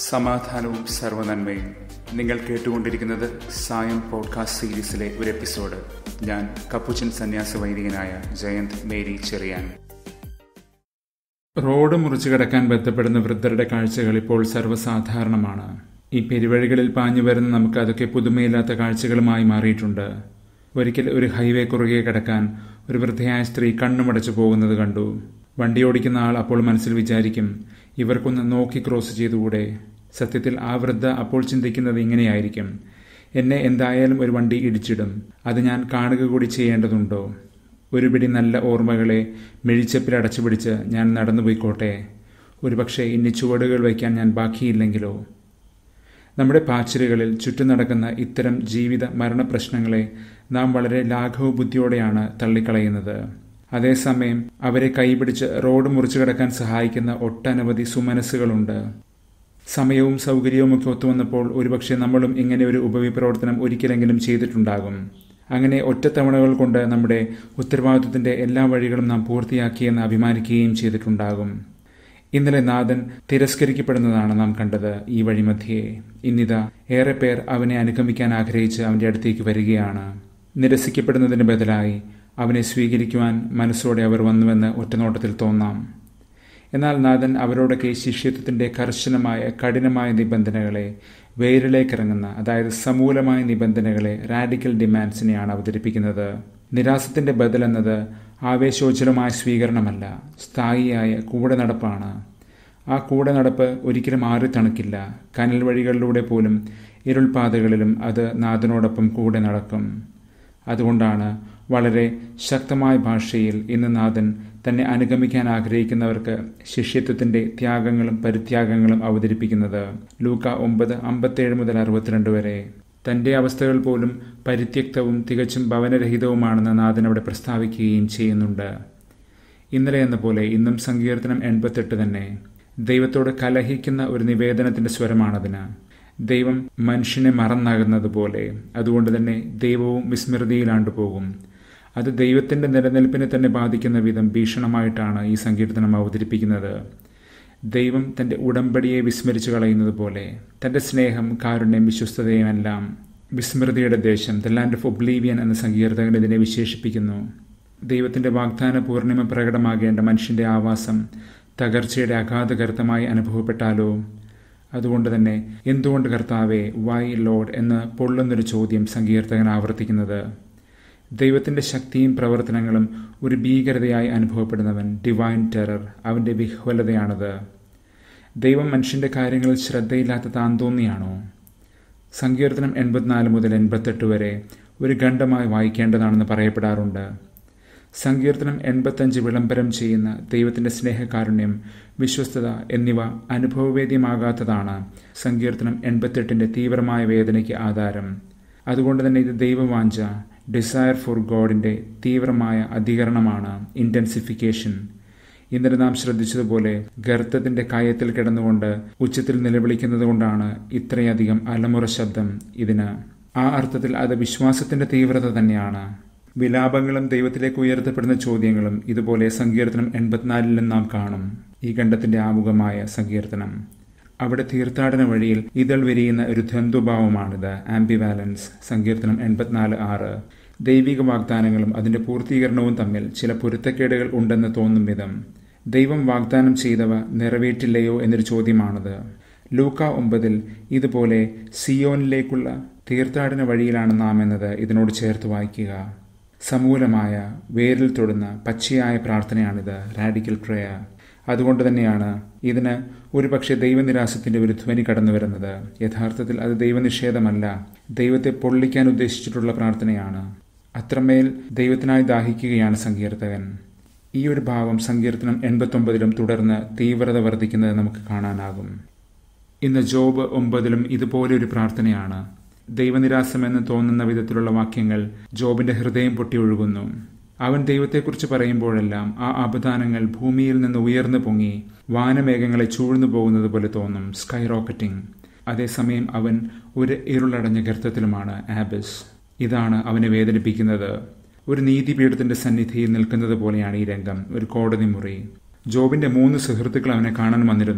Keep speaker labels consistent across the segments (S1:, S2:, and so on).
S1: സമാധാനവും സർവനന്മയും നിങ്ങൾ കേട്ടുകൊണ്ടിരിക്കുന്നത് സായം പോഡ്കാസ്റ്റ് സീരീസിലെ ഒരു എപ്പിസോഡ് ഞാൻ കപ്പുച്ചൻ സന്യാസ വൈദികനായ ജയന്ത് മേരി ചെറിയാൻ റോഡ് മുറിച്ചു കിടക്കാൻ ബന്ധപ്പെടുന്ന വൃദ്ധരുടെ കാഴ്ചകൾ ഇപ്പോൾ സർവ്വസാധാരണമാണ് ഈ പെരുവഴികളിൽ പാഞ്ഞു വരുന്ന നമുക്ക് അതൊക്കെ പുതുമയില്ലാത്ത കാഴ്ചകളുമായി മാറിയിട്ടുണ്ട് ഒരിക്കൽ ഒരു ഹൈവേ കുറുകെ കിടക്കാൻ ഒരു വൃദ്ധയായ സ്ത്രീ കണ്ണുമടച്ചു പോകുന്നത് കണ്ടു വണ്ടി ഓടിക്കുന്ന ആൾ അപ്പോൾ മനസ്സിൽ വിചാരിക്കും ഇവർക്കൊന്ന് നോക്കി ക്രോസ് ചെയ്തുകൂടെ സത്യത്തിൽ ആ വൃദ്ധ അപ്പോൾ ചിന്തിക്കുന്നത് ഇങ്ങനെയായിരിക്കും എന്നെ എന്തായാലും ഒരു വണ്ടി ഇടിച്ചിടും അത് ഞാൻ കാണുക കൂടി ചെയ്യേണ്ടതുണ്ടോ ഒരു പിടി നല്ല ഓർമ്മകളെ മെഴിച്ചപ്പിൽ അടച്ചുപിടിച്ച് ഞാൻ നടന്നു പോയിക്കോട്ടെ ഒരുപക്ഷെ ഇനി ചുവടുകൾ വയ്ക്കാൻ ഞാൻ ബാക്കിയില്ലെങ്കിലോ നമ്മുടെ പാച്ചിലുകളിൽ ചുറ്റും നടക്കുന്ന ഇത്തരം ജീവിത മരണ പ്രശ്നങ്ങളെ നാം വളരെ ലാഘവ ബുദ്ധിയോടെയാണ് തള്ളിക്കളയുന്നത് അതേസമയം അവരെ കൈപിടിച്ച് റോഡ് മുറിച്ചു കിടക്കാൻ സഹായിക്കുന്ന ഒട്ടനവധി സുമനസ്സുകളുണ്ട് സമയവും സൗകര്യവും ഒക്കെ ഒത്തുവന്നപ്പോൾ ഒരുപക്ഷെ നമ്മളും ഇങ്ങനെ ഒരു ഉപവിപ്രവർത്തനം ഒരിക്കലെങ്കിലും ചെയ്തിട്ടുണ്ടാകും അങ്ങനെ ഒറ്റത്തവണകൾ കൊണ്ട് നമ്മുടെ ഉത്തരവാദിത്വത്തിന്റെ എല്ലാ വഴികളും നാം പൂർത്തിയാക്കിയെന്ന് അഭിമാനിക്കുകയും ചെയ്തിട്ടുണ്ടാകും ഇന്നലെ നാഥൻ തിരസ്കരിക്കപ്പെടുന്നതാണ് നാം കണ്ടത് ഈ വഴിമധ്യേ ഇന്നിതാ ഏറെ പേർ അവനെ അനുഗമിക്കാൻ ആഗ്രഹിച്ച് അവന്റെ അടുത്തേക്ക് വരികയാണ് നിരസിക്കപ്പെടുന്നതിന് ബദലായി അവനെ സ്വീകരിക്കുവാൻ മനസ്സോടെ അവർ വന്നുവെന്ന് ഒറ്റനോട്ടത്തിൽ തോന്നാം എന്നാൽ നാഥൻ അവരോടൊക്കെ ശിഷ്യത്വത്തിന്റെ കർശനമായ കഠിനമായ നിബന്ധനകളെ വേരിലേക്കിറങ്ങുന്ന അതായത് സമൂലമായ നിബന്ധനകളെ റാഡിക്കൽ ഡിമാൻഡ്സിനെയാണ് അവതരിപ്പിക്കുന്നത് നിരാസത്തിന്റെ ബദൽ എന്നത് ആവേശോജ്വലമായ സ്വീകരണമല്ല സ്ഥായിയായ കൂടെ നടപ്പാണ് ആ കൂടെ നടപ്പ് ഒരിക്കലും ആറി തണുക്കില്ല കനൽ വഴികളിലൂടെ പോലും ഇരുൾപാതകളിലും അത് നാഥനോടൊപ്പം കൂടെ നടക്കും അതുകൊണ്ടാണ് വളരെ ശക്തമായ ഭാഷയിൽ ഇന്ന് നാഥൻ തന്നെ അനുഗമിക്കാൻ ആഗ്രഹിക്കുന്നവർക്ക് ശിഷ്യത്വത്തിന്റെ ത്യാഗങ്ങളും പരിത്യാഗങ്ങളും അവതരിപ്പിക്കുന്നത് ലൂക്ക ഒമ്പത് അമ്പത്തേഴ് മുതൽ അറുപത്തിരണ്ട് വരെ തന്റെ അവസ്ഥകൾ പോലും പരിത്യക്തവും തികച്ചും ഭവനരഹിതവുമാണെന്ന് നാഥൻ അവിടെ പ്രസ്താവിക്കുകയും ചെയ്യുന്നുണ്ട് ഇന്നലെ എന്ന പോലെ ഇന്നും സങ്കീർത്തനം എൺപത്തെട്ട് തന്നെ ദൈവത്തോട് കലഹിക്കുന്ന ഒരു നിവേദനത്തിന്റെ സ്വരമാണതിന് ദൈവം മനുഷ്യനെ മറന്നാകുന്നത് പോലെ അതുകൊണ്ട് തന്നെ ദൈവവും വിസ്മൃതിയിലാണ്ടു പോകും അത് ദൈവത്തിന്റെ നിലനിൽപ്പിനെ തന്നെ ബാധിക്കുന്ന വിധം ഭീഷണമായിട്ടാണ് ഈ സങ്കീർത്തനം അവതരിപ്പിക്കുന്നത് ദൈവം തന്റെ ഉടമ്പടിയെ വിസ്മരിച്ചു കളയുന്നത് പോലെ തന്റെ സ്നേഹം കാരുണ്യം വിശ്വസ്തതയുമെല്ലാം വിസ്മൃതിയുടെ ദേശം ദ ലാൻഡ് ഓഫ് ഒബ്ലീവിയൻ എന്ന സങ്കീർത്തകൻ ഇതിനെ വിശേഷിപ്പിക്കുന്നു ദൈവത്തിന്റെ വാഗ്ദാന പൂർണിമ പ്രകടമാകേണ്ട മനുഷ്യന്റെ ആവാസം തകർച്ചയുടെ അഗാധകർത്തമായി അനുഭവപ്പെട്ടാലോ അതുകൊണ്ട് തന്നെ എന്തുകൊണ്ട് കർത്താവെ വൈ ലോഡ് എന്ന് പൊള്ളുന്നൊരു ചോദ്യം സങ്കീർത്തകൻ ആവർത്തിക്കുന്നത് ദൈവത്തിന്റെ ശക്തിയും പ്രവർത്തനങ്ങളും ഒരു ഭീകരതയായി അനുഭവപ്പെടുന്നവൻ ഡിവൈൻ ടെറർ അവന്റെ വിഹ്വലതയാണത് ദൈവം മനുഷ്യന്റെ കാര്യങ്ങളിൽ ശ്രദ്ധയില്ലാത്ത താൻ തോന്നിയാണോ സങ്കീർത്തനം എൺപത്തിനാല് മുതൽ എൺപത്തെട്ട് വരെ ഒരു ഖണ്ഡമായി വായിക്കേണ്ടതാണെന്ന് പറയപ്പെടാറുണ്ട് സങ്കീർത്തനം എൺപത്തഞ്ച് വിളംബരം ചെയ്യുന്ന ദൈവത്തിന്റെ സ്നേഹകാരുണ്യം വിശ്വസ്തത എന്നിവ അനുഭവവേദ്യമാകാത്തതാണ് സങ്കീർത്തനം എൺപത്തെട്ടിന്റെ തീവ്രമായ വേദനയ്ക്ക് ആധാരം അതുകൊണ്ട് തന്നെ ഇത് ദൈവവാഞ്ച ഡിസയർ ഫോർ ഗോഡിന്റെ തീവ്രമായ അധികരണമാണ് ഇന്റൻസിഫിക്കേഷൻ ഇന്നലെ നാം ശ്രദ്ധിച്ചതുപോലെ ഗർത്തത്തിന്റെ കയത്തിൽ കിടന്നുകൊണ്ട് ഉച്ചത്തിൽ നിലവിളിക്കുന്നത് കൊണ്ടാണ് ഇത്രയധികം അലമുറ ശബ്ദം ഇതിന് ആ അർത്ഥത്തിൽ അത് വിശ്വാസത്തിന്റെ തീവ്രത തന്നെയാണ് വിലാപങ്ങളും ദൈവത്തിലേക്ക് ഉയർത്തപ്പെടുന്ന ചോദ്യങ്ങളും ഇതുപോലെ സങ്കീർത്തനം എൺപത്തിനാലിലും നാം കാണും ഈ ഖണ്ഡത്തിന്റെ ആമുഖമായ സങ്കീർത്തനം അവിടെ തീർത്ഥാടന വഴിയിൽ ഇതൾ വിരിയുന്ന ഒരു ദ്വന്ദ്വഭാവമാണിത് ആംബിവാലൻസ് സങ്കീർത്തനം എൺപത്തിനാല് ആറ് ദൈവിക വാഗ്ദാനങ്ങളും അതിന്റെ പൂർത്തീകരണവും തമ്മിൽ ചില പൊരുത്തക്കേടുകൾ ഉണ്ടെന്ന് തോന്നും വിധം ദൈവം വാഗ്ദാനം ചെയ്തവ നിറവേറ്റില്ലയോ എന്നൊരു ചോദ്യമാണത് ലൂക്ക ഒമ്പതിൽ ഇതുപോലെ സിയോനിലേക്കുള്ള തീർത്ഥാടന വഴിയിലാണ് നാം എന്നത് ഇതിനോട് ചേർത്ത് വായിക്കുക സമൂലമായ വേരിൽ തൊടുന്ന പച്ചയായ പ്രാർത്ഥനയാണിത് റാഡിക്കൽ പ്രേയർ അതുകൊണ്ട് തന്നെയാണ് ഇതിന് ഒരുപക്ഷെ ദൈവനിരാസത്തിന്റെ ഒരു ധ്വനി കടന്നു വരുന്നത് യഥാർത്ഥത്തിൽ അത് ദൈവനിഷേധമല്ല ദൈവത്തെ പൊള്ളിക്കാൻ ഉദ്ദേശിച്ചിട്ടുള്ള പ്രാർത്ഥനയാണ് അത്രമേൽ ദൈവത്തിനായി ദാഹിക്കുകയാണ് സങ്കീർത്തകൻ ഈ ഒരു ഭാവം സങ്കീർത്തനം എൺപത്തൊമ്പതിലും തുടർന്ന് തീവ്രത വർദ്ധിക്കുന്നത് നമുക്ക് കാണാനാകും ഇന്ന് ജോബ് ഒമ്പതിലും ഇതുപോലെ ഒരു പ്രാർത്ഥനയാണ് ദൈവനിരാസമെന്ന് തോന്നുന്ന വിധത്തിലുള്ള വാക്യങ്ങൾ ജോബിന്റെ ഹൃദയം പൊട്ടി ഒഴുകുന്നു അവൻ ദൈവത്തെക്കുറിച്ച് പറയുമ്പോഴെല്ലാം ആ അപദാനങ്ങൾ ഭൂമിയിൽ നിന്ന് ഉയർന്നു പൊങ്ങി വാനമേഘങ്ങളെ ചൂഴ്ന്നു പോകുന്നത് പോലെ തോന്നും സ്കൈ റോക്കറ്റിംഗ് അതേസമയം അവൻ ഒരു ഇരുളടഞ്ഞ ഗർത്തത്തിലുമാണ് ആബിസ് ഇതാണ് അവനെ വേദനിപ്പിക്കുന്നത് ഒരു നീതിപീഠത്തിന്റെ സന്നിധിയിൽ നിൽക്കുന്നത് പോലെയാണ് ഈ രംഗം ഒരു കോടതി മുറി ജോബിന്റെ മൂന്ന് സുഹൃത്തുക്കൾ അവനെ കാണാൻ വന്നിരുന്നു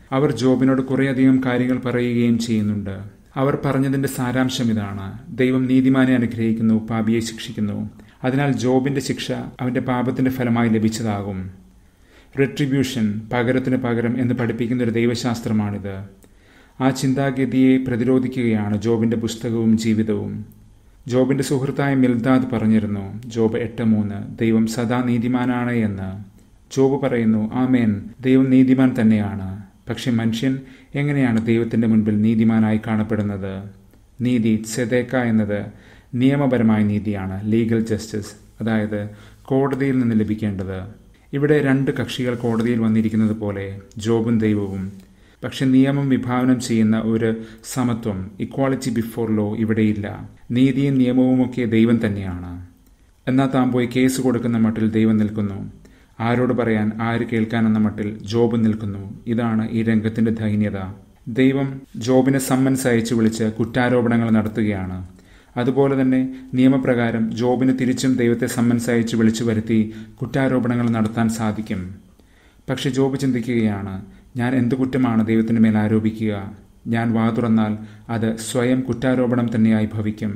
S1: അവർ ജോബിനോട് കുറേയധികം കാര്യങ്ങൾ പറയുകയും ചെയ്യുന്നുണ്ട് അവർ പറഞ്ഞതിന്റെ സാരാംശം ഇതാണ് ദൈവം നീതിമാനെ അനുഗ്രഹിക്കുന്നു പാപിയെ ശിക്ഷിക്കുന്നു അതിനാൽ ജോബിന്റെ ശിക്ഷ അവന്റെ പാപത്തിന്റെ ഫലമായി ലഭിച്ചതാകും റിട്രിബ്യൂഷൻ പകരത്തിന് പകരം എന്ന് പഠിപ്പിക്കുന്ന ഒരു ദൈവശാസ്ത്രമാണിത് ആ ചിന്താഗതിയെ പ്രതിരോധിക്കുകയാണ് ജോബിന്റെ പുസ്തകവും ജീവിതവും ജോബിന്റെ സുഹൃത്തായ മിൽദാദ് പറഞ്ഞിരുന്നു ജോബ് എട്ട് മൂന്ന് ദൈവം സദാ നീതിമാനാണ് എന്ന് ജോബ് പറയുന്നു ആമേൻ ദൈവം നീതിമാൻ തന്നെയാണ് പക്ഷെ മനുഷ്യൻ എങ്ങനെയാണ് ദൈവത്തിന്റെ മുൻപിൽ നീതിമാനായി കാണപ്പെടുന്നത് നീതി സെതേക്ക എന്നത് നിയമപരമായ നീതിയാണ് ലീഗൽ ജസ്റ്റിസ് അതായത് കോടതിയിൽ നിന്ന് ലഭിക്കേണ്ടത് ഇവിടെ രണ്ട് കക്ഷികൾ കോടതിയിൽ വന്നിരിക്കുന്നത് പോലെ ജോബും ദൈവവും പക്ഷെ നിയമം വിഭാവനം ചെയ്യുന്ന ഒരു സമത്വം ഇക്വാളിറ്റി ബിഫോർ ലോ ഇവിടെയില്ല നീതിയും നിയമവുമൊക്കെ ദൈവം തന്നെയാണ് എന്നാൽ താൻ പോയി കേസ് കൊടുക്കുന്ന മട്ടിൽ ദൈവം നിൽക്കുന്നു ആരോട് പറയാൻ ആര് കേൾക്കാൻ എന്ന മട്ടിൽ ജോബ് നിൽക്കുന്നു ഇതാണ് ഈ രംഗത്തിന്റെ ദൈന്യത ദൈവം ജോബിനെ സമ്മൻസ് അയച്ചു വിളിച്ച് കുറ്റാരോപണങ്ങൾ നടത്തുകയാണ് അതുപോലെ തന്നെ നിയമപ്രകാരം ജോബിന് തിരിച്ചും ദൈവത്തെ സമ്മൻസ് അയച്ചു വിളിച്ചു വരുത്തി കുറ്റാരോപണങ്ങൾ നടത്താൻ സാധിക്കും പക്ഷെ ജോബ് ചിന്തിക്കുകയാണ് ഞാൻ എന്ത് കുറ്റമാണ് ദൈവത്തിന് മേൽ ആരോപിക്കുക ഞാൻ വാ തുറന്നാൽ അത് സ്വയം കുറ്റാരോപണം തന്നെയായി ഭവിക്കും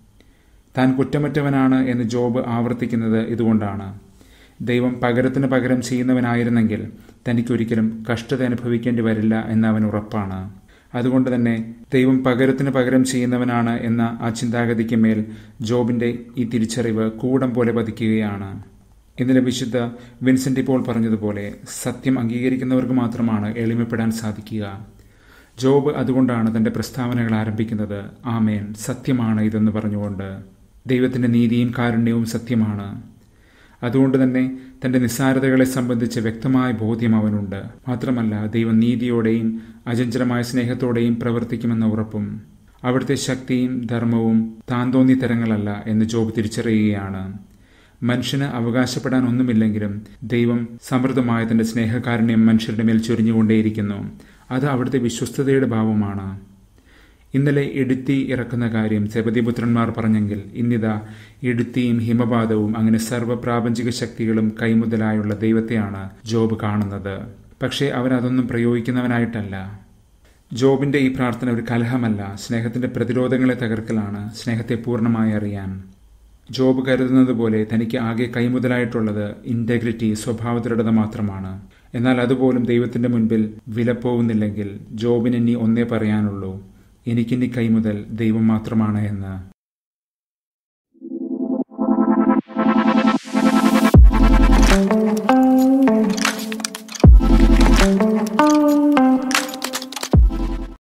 S1: താൻ കുറ്റമറ്റവനാണ് എന്ന് ജോബ് ആവർത്തിക്കുന്നത് ഇതുകൊണ്ടാണ് ദൈവം പകരത്തിന് പകരം ചെയ്യുന്നവനായിരുന്നെങ്കിൽ തനിക്കൊരിക്കലും കഷ്ടത അനുഭവിക്കേണ്ടി വരില്ല എന്ന് അവൻ ഉറപ്പാണ് അതുകൊണ്ട് തന്നെ ദൈവം പകരത്തിന് പകരം ചെയ്യുന്നവനാണ് എന്ന ആ ചിന്താഗതിക്ക് മേൽ ജോബിന്റെ ഈ തിരിച്ചറിവ് കൂടം പോലെ പതിക്കുകയാണ് ഇന്നലെ വിശുദ്ധ വിൻസെന്റ് ഇപ്പോൾ പറഞ്ഞതുപോലെ സത്യം അംഗീകരിക്കുന്നവർക്ക് മാത്രമാണ് എളിമപ്പെടാൻ സാധിക്കുക ജോബ് അതുകൊണ്ടാണ് തന്റെ പ്രസ്താവനകൾ ആരംഭിക്കുന്നത് ആമേൻ സത്യമാണ് ഇതെന്ന് പറഞ്ഞുകൊണ്ട് ദൈവത്തിന്റെ നീതിയും കാരുണ്യവും സത്യമാണ് അതുകൊണ്ട് തന്നെ തന്റെ നിസ്സാരതകളെ സംബന്ധിച്ച് വ്യക്തമായ ബോധ്യം അവനുണ്ട് മാത്രമല്ല ദൈവം നീതിയോടെയും അചഞ്ചലമായ സ്നേഹത്തോടെയും പ്രവർത്തിക്കുമെന്ന ഉറപ്പും അവിടുത്തെ ശക്തിയും ധർമ്മവും താന്തോന്നി തരങ്ങളല്ല എന്ന് ജോബ് തിരിച്ചറിയുകയാണ് മനുഷ്യന് അവകാശപ്പെടാൻ ഒന്നുമില്ലെങ്കിലും ദൈവം സമൃദ്ധമായ തന്റെ സ്നേഹകാരുണ്യം മനുഷ്യരുടെ മേൽ ചൊരിഞ്ഞുകൊണ്ടേയിരിക്കുന്നു അത് അവിടുത്തെ വിശ്വസ്തതയുടെ ഭാവമാണ് ഇന്നലെ ഇടുത്തി ഇറക്കുന്ന കാര്യം ചെപതിപുത്രന്മാർ പറഞ്ഞെങ്കിൽ ഇന്നിതാ ഇടുത്തിയും ഹിമപാതവും അങ്ങനെ സർവ്വപ്രാപഞ്ചിക ശക്തികളും കൈമുതലായുള്ള ദൈവത്തെയാണ് ജോബ് കാണുന്നത് പക്ഷേ അവൻ അതൊന്നും പ്രയോഗിക്കുന്നവനായിട്ടല്ല ജോബിന്റെ ഈ പ്രാർത്ഥന ഒരു കലഹമല്ല സ്നേഹത്തിന്റെ പ്രതിരോധങ്ങളെ തകർക്കലാണ് സ്നേഹത്തെ പൂർണ്ണമായി അറിയാൻ ജോബ് കരുതുന്നത് പോലെ തനിക്ക് ആകെ കൈമുതലായിട്ടുള്ളത് ഇന്റഗ്രിറ്റി സ്വഭാവദൃഢത മാത്രമാണ് എന്നാൽ അതുപോലും ദൈവത്തിന്റെ മുൻപിൽ വിലപ്പോവുന്നില്ലെങ്കിൽ ജോബിന് ഇനി ഒന്നേ പറയാനുള്ളൂ എനിക്കിനി കൈമുതൽ ദൈവം മാത്രമാണ് എന്ന്
S2: Thank you.